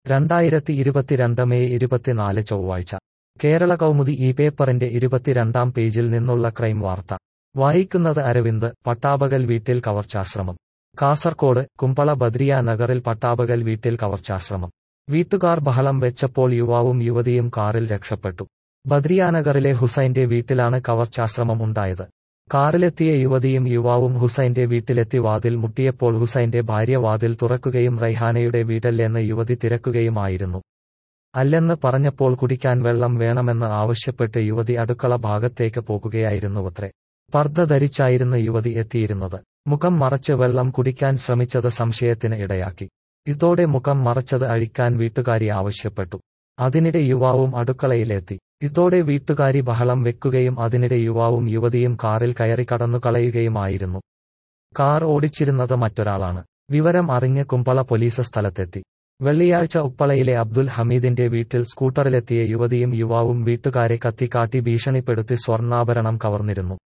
രണ്ടായിരത്തി ഇരുപത്തിരണ്ട് മെയ് ഇരുപത്തിനാല് ചൊവ്വാഴ്ച കേരള കൗമുദി ഈ പേപ്പറിന്റെ ഇരുപത്തിരണ്ടാം പേജിൽ നിന്നുള്ള ക്രൈം വാർത്ത വായിക്കുന്നത് അരവിന്ദ് പട്ടാപകൽ വീട്ടിൽ കവർച്ചാശ്രമം കാസർകോട് കുമ്പള ബദ്രിയ നഗറിൽ പട്ടാപകൽ വീട്ടിൽ കവർച്ചാശ്രമം വീട്ടുകാർ ബഹളം വെച്ചപ്പോൾ യുവാവും യുവതിയും കാറിൽ രക്ഷപ്പെട്ടു ബദ്രിയാനഗറിലെ ഹുസൈന്റെ വീട്ടിലാണ് കവർച്ചാശ്രമം ഉണ്ടായത് കാറിലെത്തിയ യുവതിയും യുവാവും ഹുസൈന്റെ വീട്ടിലെത്തി വാതിൽ മുട്ടിയപ്പോൾ ഹുസൈന്റെ ഭാര്യ വാതിൽ തുറക്കുകയും റൈഹാനയുടെ വീടല്ലെന്ന് യുവതി തിരക്കുകയുമായിരുന്നു അല്ലെന്ന് പറഞ്ഞപ്പോൾ കുടിക്കാൻ വെള്ളം വേണമെന്ന് ആവശ്യപ്പെട്ട് യുവതി അടുക്കള ഭാഗത്തേക്ക് പോകുകയായിരുന്നുവത്രേ പർദ്ദ ധരിച്ചായിരുന്നു യുവതി എത്തിയിരുന്നത് മുഖം മറച്ച് വെള്ളം കുടിക്കാൻ ശ്രമിച്ചത് സംശയത്തിന് ഇടയാക്കി ഇതോടെ മുഖം മറച്ചത് അഴിക്കാൻ വീട്ടുകാരി ആവശ്യപ്പെട്ടു അതിനിടെ യുവാവും അടുക്കളയിലെത്തി ഇതോടെ വീട്ടുകാരി ബഹളം വെക്കുകയും അതിനിടെ യുവാവും യുവതിയും കാറിൽ കയറി കടന്നു കളയുകയുമായിരുന്നു കാർ ഓടിച്ചിരുന്നത് മറ്റൊരാളാണ് വിവരം അറിഞ്ഞ് കുമ്പള പോലീസ് സ്ഥലത്തെത്തി വെള്ളിയാഴ്ച ഉപ്പളയിലെ അബ്ദുൽ ഹമീദിന്റെ വീട്ടിൽ സ്കൂട്ടറിലെത്തിയ യുവതിയും യുവാവും വീട്ടുകാരെ കത്തിക്കാട്ടി ഭീഷണിപ്പെടുത്തി സ്വർണ്ണാഭരണം കവർന്നിരുന്നു